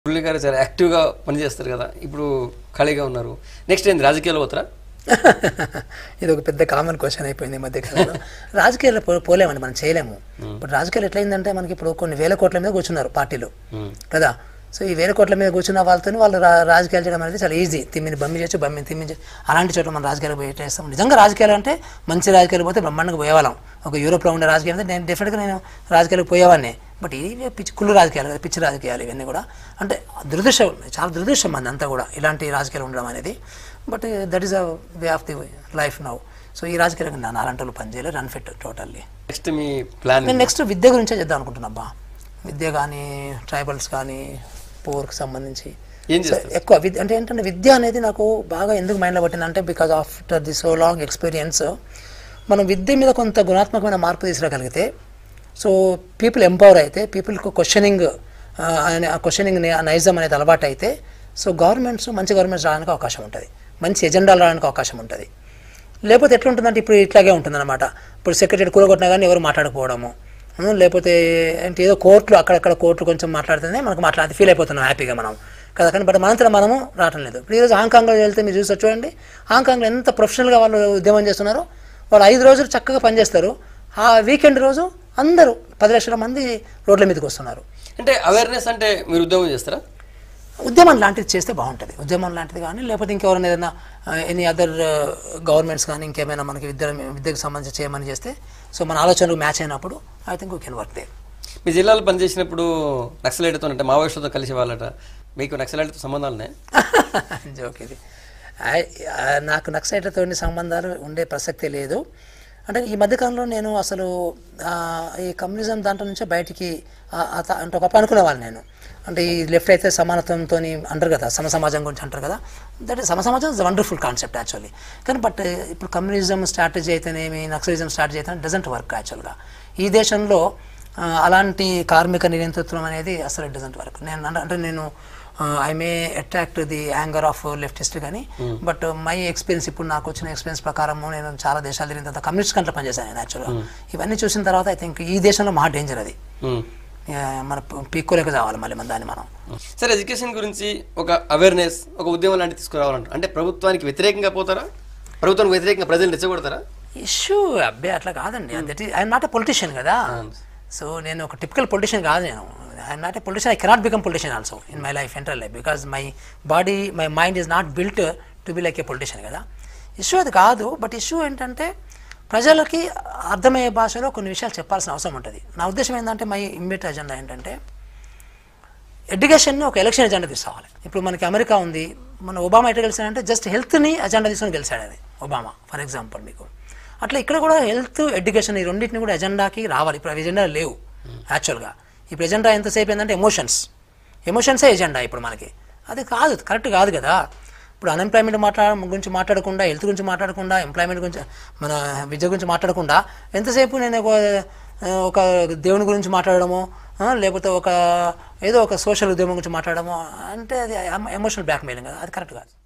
మురళి గారు చాలా యాక్టివ్గా పనిచేస్తారు కదా ఇప్పుడు ఖాళీగా ఉన్నారు నెక్స్ట్ ఏంది రాజకీయాలు పోతారా ఇది ఒక పెద్ద కామన్ క్వశ్చన్ అయిపోయింది ఈ మధ్య కాలంలో రాజకీయాల్లో పో- పోలేమండి మనం చేయలేము ఇప్పుడు రాజకీయాలు ఎట్లయిందంటే మనకి ఇప్పుడు కొన్ని వేల కోట్ల మీద కూర్చున్నారు పార్టీలు కదా సో ఈ వేల కోట్ల మీద కూర్చున్న వాళ్ళతో వాళ్ళు రా- రాజకీయాలు చేయడం అనేది చాలా ఈజీ తిమ్మిని బమ్మి చేయొచ్చు బమ్మిని తిమ్మి చేయొచ్చు అలాంటి చోట్ల మనం రాజకీయాలు పోయి చేస్తాం నిజంగా రాజకీయాలు అంటే మంచి రాజకీయాలు పోతే బ్రహ్మాండంగా పోయేవాళ్ళం ఒక యూరోప్లో ఉండే రాజకీయం అంటే నేను డెఫినెట్గా నేను రాజకీయాలకు పోయేవాడిని బట్ ఇవి పిచ్చి కుళ్ళు రాజకీయాలు కదా పిచ్చి రాజకీయాలు ఇవన్నీ కూడా అంటే దురదృష్టం చాలా దురదృష్టం మంది అంతా కూడా ఇలాంటి రాజకీయాలు ఉండడం అనేది but that is a way of the life now so ఈ రాజకీయాలకు నేను అలాంటి వాళ్ళు పనిచేయలేదు అన్ఫిట్ టోటల్లీ నెక్స్ట్ మీ ప్లాన్ నేను నెక్స్ట్ విద్య గురించే చేద్దాం అనుకుంటున్నా అబ్బా విద్య కానీ ట్రైబల్స్ కానీ పోర్కి సంబంధించి ఏం సో చేస్తారు ఎక్కువ విద్య అంటే ఏంటంటే విద్య అనేది నాకు బాగా ఎందుకు మైండ్లో పట్టిందంటే because after the so long experience మనం విద్య మీద కొంత గుణాత్మకమైన మార్పు తీసుకురాగలిగితే సో పీపుల్ ఎంపవర్ అయితే పీపుల్కి క్వశ్చనింగ్ అనే ఆ క్వశ్చనింగ్ నైజం అనేది అలవాటు అయితే సో గవర్నమెంట్స్ మంచి గవర్నమెంట్స్ రావడానికి అవకాశం ఉంటుంది మంచి ఎజెండాలు రావడానికి అవకాశం ఉంటుంది లేకపోతే ఎట్లా ఉంటుందంటే ఇప్పుడు ఇట్లాగే ఉంటుందన్నమాట ఇప్పుడు సెక్రటరీ కూలగొట్టినా కానీ ఎవరు మాట్లాడకపోవడము ఉం, లేకపోతే అంటే ఏదో కోర్టులు అక్కడక్కడ కోర్టులు కొంచెం మాట్లాడితేనే మనకు మాట్లాడి ఫీల్ అయిపోతున్నాం హ్యాపీగా మనం కదా కానీ బట్ మనంతట మనము రావటం లేదు ఇప్పుడు ఈరోజు హాంకాంగ్లో వెళ్తే మీరు చూసి చూడండి హాంకాంగ్లో ఎంత ప్రొఫెషనల్గా వాళ్ళు ఉద్యమం చేస్తున్నారో వాళ్ళు ఐదు రోజులు చక్కగా పనిచేస్తారు ఆ వీకెండ్ రోజు అందరూ పది లక్షల మంది రోడ్ల మీదకి వస్తున్నారు అంటే అవేర్నెస్ అంటే మీరు ఉద్యోగం చేస్తారా ఉద్యమం లాంటిది చేస్తే బాగుంటుంది ఉద్యమం లాంటిది కానీ లేకపోతే ఇంకెవరైనా ఏదైనా ఎనీ అదర్ గవర్నమెంట్స్ కానీ ఇంకేమైనా మనకి విద్య విద్యకు సంబంధించి చేయమని చేస్తే సో మన ఆలోచనలు మ్యాచ్ అయినప్పుడు I think we can work they మీ జిల్లాలో పనిచేసినప్పుడు నక్సలైట్తో అంటే మావోయిస్టులతో కలిసి వాళ్ళట మీకు నక్సలైట్తో సంబంధాలు ఉన్నాయి జోక్ ఇది I- ఆ, నాకు నక్సైట్లతో సంబంధాలు ఉండే ప్రసక్తే లేదు అంటే ఈ మధ్యకాలంలో నేను అసలు ఆ, ఈ కమ్యూనిజం దాంట్లో నుంచే బయటికి ఆ- ఆ త- అంటే ఒకప్పుడు అనుకునేవాళ్ళు నేను అంటే ఈ లెఫ్ట్ అయితే సమానత్వంతో అంటారు కదా సమ సమాజం గురించి అంటారు కదా దట్ సమ సమాజం ఇస్ వండర్ఫుల్ కాన్సెప్ట్ యాక్చువల్లీ కానీ బట్ ఇప్పుడు కమ్యూనిజం స్ట్రాటజీ అయితేనేమి నక్సలిజం స్ట్రాటజీ అయితే డజంట్ వర్క్ యాక్చువల్గా ఈ దేశంలో ఆ, అలాంటి కార్మిక నియంతృత్వం అనేది అసలు డజంట్ వర్క్ నేను అంటే- అంటే నేను I may attract the anger of leftist కానీ బట్ మై ఎక్స్పీరియన్స్ ఇప్పుడు నాకు వచ్చిన ఎక్స్పీరియన్స్ ప్రకారము నేను చాలా దేశాలు తిరిగిన తర్వాత కమ్యూనిస్ట్ కంట్రీ పనిచేశాను నేను యాక్చువల్గా ఇవన్నీ చూసిన తర్వాత ఐ థింక్ ఈ దేశంలో మహా డేంజర్ అది మ్మ్. ఆ, మన పీక్కోలేక చావాలి మళ్ళీ మన దాన్ని మనం సరే ఎడ్యుకేషన్ గురించి ఒక అవేర్నెస్ ఒక ఉద్యమం లాంటివి తీసుకురావాలంటారు అంటే ప్రభుత్వానికి వ్యతిరేకంగా పోతారా ప్రభుత్వానికి వ్యతిరేకంగా ప్రజలు రెచ్చగొడతారా ఇష్యూ అబ్బే అట్లా కాదండి that is I'm not a politician కదా సో నేను ఒక టిపికల్ పొలిటీషియన్ కాదు నేను I'm not a politician I cannot become politician also in my life enter life because my body my mind is not built to be like a politician కదా issue అది కాదు but issue ఏంటంటే ప్రజలకి అర్థమయ్యే భాషలో కొన్ని విషయాలు చెప్పాల్సిన అవసరం ఉంటుంది నా ఉద్దేశం ఏంటంటే మై ఇమ్మీడియట్ అజెండా ఏంటంటే ఎడ్యుకేషన్ని ఒక ఎలక్షన్ ఎజెండా తీసుకోవాలి ఇప్పుడు మనకి అమెరికా ఉంది మన ఒబామా ఎట్లా గెలిచాడంటే జస్ట్ హెల్త్ని అజెండా తీసుకొని గెలిచాడు అది ఒబామా ఫర్ ఎగ్జాంపుల్ మీకు అట్లా ఇక్కడ కూడా హెల్త్ ఎడ్యుకేషన్ ఈ రెండింటిని కూడా ఎజెండాకి రావాలి ఇప్పుడు అవి ఎజెండా లేవు యాక్చువల్గా ఇప్పుడు ఎజెండా ఎంతసేపు ఏంటంటే ఎమోషన్స్ ఎమోషన్సే ఎజెండా ఇప్పుడు మనకి అది కాదు కరెక్ట్ కాదు కదా ఇప్పుడు అన్ఎంప్లాయ్మెంట్ మాట్లాడ గురించి మాట్లాడకుండా హెల్త్ గురించి మాట్లాడకుండా ఎంప్లాయ్మెంట్ గురించి మన విద్య గురించి మాట్లాడకుండా ఎంతసేపు నేను ఒక ఒక దేవుని గురించి మాట్లాడడము ఆ, లేకపోతే ఒక ఏదో ఒక సోషల్ ఉద్యమం గురించి మాట్లాడడము అంటే అది ఎమోషనల్ బ్లాక్మెయిలింగ్ కదా అది కరెక్ట్ కాదు